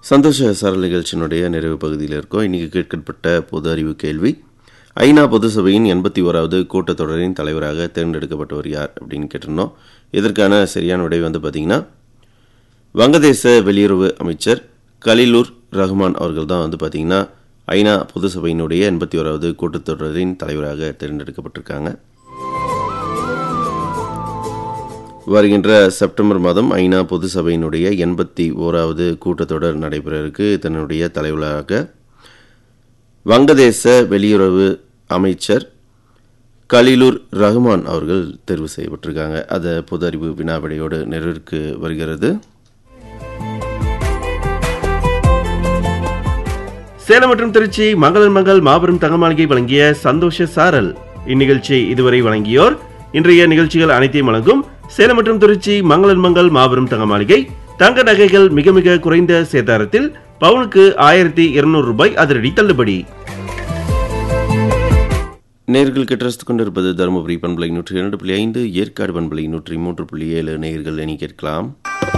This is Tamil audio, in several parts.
சந்தோஷ சாரல் நிகழ்ச்சியினுடைய நிறைவு பகுதியில் இருக்கோம் இன்றைக்கி கேட்கப்பட்ட பொது அறிவு கேள்வி ஐநா பொது சபையின் எண்பத்தி ஓராவது கூட்டத்தொடரின் தலைவராக தேர்ந்தெடுக்கப்பட்டவர் யார் அப்படின்னு கேட்டிருந்தோம் இதற்கான சரியான விடை வந்து பார்த்திங்கன்னா வங்கதேச வெளியுறவு அமைச்சர் கலிலூர் ரஹ்மான் அவர்கள் தான் வந்து பார்த்திங்கன்னா ஐநா பொது சபையினுடைய எண்பத்தி ஓராவது கூட்டத்தொடரின் தலைவராக தேர்ந்தெடுக்கப்பட்டிருக்காங்க வருகின்ற செப்டம்பர் மாதம் ஐநா பொது சபையினுடைய எண்பத்தி ஓராவது கூட்டத்தொடர் நடைபெற இருக்கு இதனுடைய தலைவராக வங்கதேச வெளியுறவு அமைச்சர் கலிலூர் ரஹ்மான் அவர்கள் தேர்வு செய்யப்பட்டிருக்காங்க அது பொது அறிவு வினாவிடையோடு நிறைவிற்கு வருகிறது சேலம் மற்றும் திருச்சி மங்களன் மங்கள் மாபெரும் தங்கமாளிகை வழங்கிய சந்தோஷ சாரல் இந்நிகழ்ச்சியை இதுவரை வழங்கியோர் இன்றைய நிகழ்ச்சிகள் அனைத்தையும் வழங்கும் சேலம் மற்றும் திருச்சி மங்களன் மங்கள் மாபெரும் தங்கமாளிகை தங்க நகைகள் மிக மிக குறைந்த சேதாரத்தில் பவுனுக்கு ஆயிரத்தி இருநூறு ரூபாய் அதிரடி தள்ளுபடி நேர்கள் கெட்டரசு கொண்டிருப்பது தருமபுரி பண்பலை நூற்றி இரண்டு புள்ளி ஐந்து ஏற்காடு பண்பலை நூற்றி மூன்று புள்ளி ஏழு நேர்கள் எண்ணி கேட்கலாம்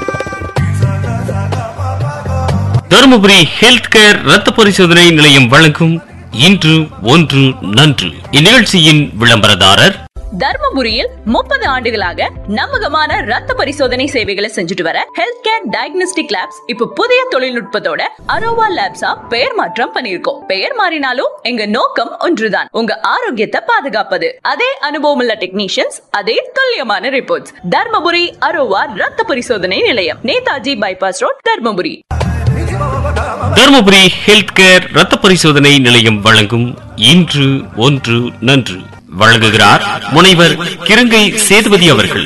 தருமபுரி ஹெல்த் கேர் ரத்த பரிசோதனை நிலையம் வழங்கும் இன்று ஒன்று நன்று இந்நிகழ்ச்சியின் விளம்பரதாரர் தர்மபுரியில் முப்பது ஆண்டுகளாக நம்பகமான ரத்த பரிசோதனை சேவைகளை செஞ்சுட்டு வர ஹெல்த் கேர் டயக்னோஸ்டிக் லேப்ஸ் இப்ப புதிய தொழில்நுட்பத்தோட அரோவா லேப்ஸா பெயர் மாற்றம் பண்ணிருக்கோம் பெயர் மாறினாலும் எங்க நோக்கம் ஒன்றுதான் உங்க ஆரோக்கியத்தை பாதுகாப்பது அதே அனுபவம் உள்ள டெக்னீஷியன்ஸ் அதே துல்லியமான ரிப்போர்ட்ஸ் தர்மபுரி அரோவா ரத்த பரிசோதனை நிலையம் Netaji bypass road Dharmapuri Dharmapuri health care ரத்த பரிசோதனை நிலையம் வழங்கும் இன்று ஒன்று நன்று வழங்குகிறார் முனைவர் கிருங்கை சேதுபதி அவர்கள்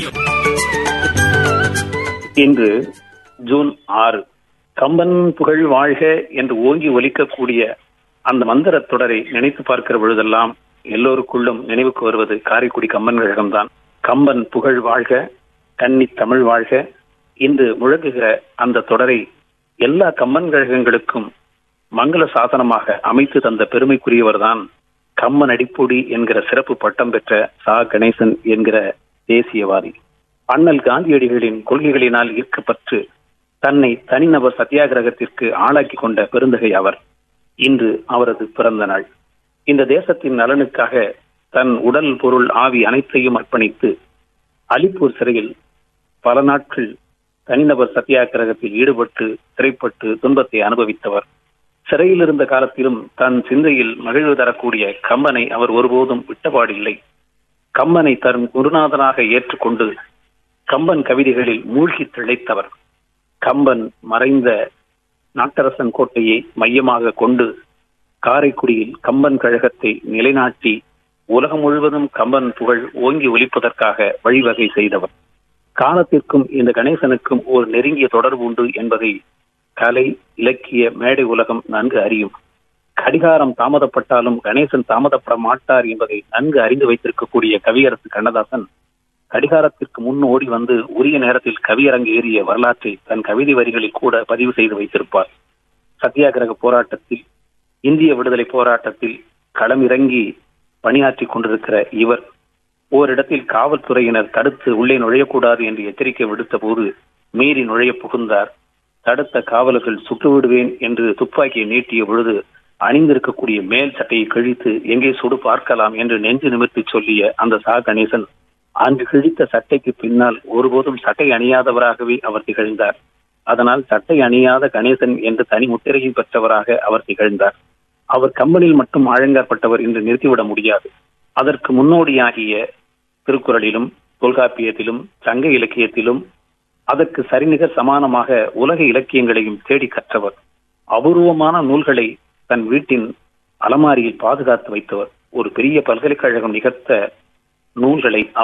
இன்று ஜூன் ஆறு கம்பன் புகழ் வாழ்க என்று ஓங்கி ஒலிக்கக்கூடிய அந்த மந்திர தொடரை நினைத்து பார்க்கிற பொழுதெல்லாம் எல்லோருக்குள்ளும் நினைவுக்கு வருவது காரைக்குடி கம்பன் கழகம்தான் கம்பன் புகழ் வாழ்க கன்னி தமிழ் வாழ்க இன்று முழங்குகிற அந்த தொடரை எல்லா கம்பன் கழகங்களுக்கும் மங்கள சாசனமாக அமைத்து தந்த பெருமைக்குரியவர்தான் கம்மன் அடிப்பொடி என்கிற சிறப்பு பட்டம் பெற்ற சா கணேசன் என்கிற தேசியவாதி அண்ணல் காந்தியடிகளின் கொள்கைகளினால் ஈர்க்கப்பட்டு தன்னை தனிநபர் சத்தியாகிரகத்திற்கு ஆளாக்கி கொண்ட பெருந்தகை அவர் இன்று அவரது பிறந்த நாள் இந்த தேசத்தின் நலனுக்காக தன் உடல் பொருள் ஆவி அனைத்தையும் அர்ப்பணித்து அலிப்பூர் சிறையில் பல நாட்கள் தனிநபர் சத்தியாகிரகத்தில் ஈடுபட்டு சிறைப்பட்டு துன்பத்தை அனுபவித்தவர் சிறையில் இருந்த காலத்திலும் தன் சிந்தையில் மகிழ்வு தரக்கூடிய கம்பனை அவர் ஒருபோதும் விட்டபாடில்லை கம்பனை தன் குருநாதனாக ஏற்றுக்கொண்டு கம்பன் கவிதைகளில் மூழ்கி திளைத்தவர் கம்பன் மறைந்த நாட்டரசன் கோட்டையை மையமாக கொண்டு காரைக்குடியில் கம்பன் கழகத்தை நிலைநாட்டி உலகம் முழுவதும் கம்பன் புகழ் ஓங்கி ஒலிப்பதற்காக வழிவகை செய்தவர் காலத்திற்கும் இந்த கணேசனுக்கும் ஒரு நெருங்கிய தொடர்பு உண்டு என்பதை கலை இலக்கிய மேடை உலகம் நன்கு அறியும் கடிகாரம் தாமதப்பட்டாலும் கணேசன் தாமதப்பட மாட்டார் என்பதை நன்கு அறிந்து வைத்திருக்கக்கூடிய கவியரசு கண்ணதாசன் கடிகாரத்திற்கு முன் ஓடி வந்து உரிய நேரத்தில் கவியரங்கு ஏறிய வரலாற்றை தன் கவிதை வரிகளில் கூட பதிவு செய்து வைத்திருப்பார் சத்தியாகிரக போராட்டத்தில் இந்திய விடுதலை போராட்டத்தில் களமிறங்கி பணியாற்றி கொண்டிருக்கிற இவர் ஓரிடத்தில் காவல்துறையினர் தடுத்து உள்ளே நுழையக்கூடாது என்று எச்சரிக்கை விடுத்த போது மீறி நுழைய புகுந்தார் தடுத்த காவலர்கள் சுட்டு விடுவேன் என்று துப்பாக்கியை நீட்டிய பொழுது அணிந்திருக்கக்கூடிய மேல் சட்டையை கிழித்து எங்கே சுடு பார்க்கலாம் என்று நெஞ்சு நிமிர்த்தி சொல்லிய அந்த சா கணேசன் அன்று கிழித்த சட்டைக்கு பின்னால் ஒருபோதும் சட்டை அணியாதவராகவே அவர் திகழ்ந்தார் அதனால் சட்டை அணியாத கணேசன் என்று தனி முத்திரையை பெற்றவராக அவர் திகழ்ந்தார் அவர் கம்பெனியில் மட்டும் ஆழங்காற்பட்டவர் என்று நிறுத்திவிட முடியாது அதற்கு முன்னோடியாகிய திருக்குறளிலும் தொல்காப்பியத்திலும் சங்க இலக்கியத்திலும் அதற்கு சரிநிகர் சமானமாக உலக இலக்கியங்களையும் தேடி கற்றவர் அபூர்வமான நூல்களை தன் வீட்டின் அலமாரியில் பாதுகாத்து வைத்தவர் ஒரு பெரிய பல்கலைக்கழகம் நிகழ்த்த நூல்களை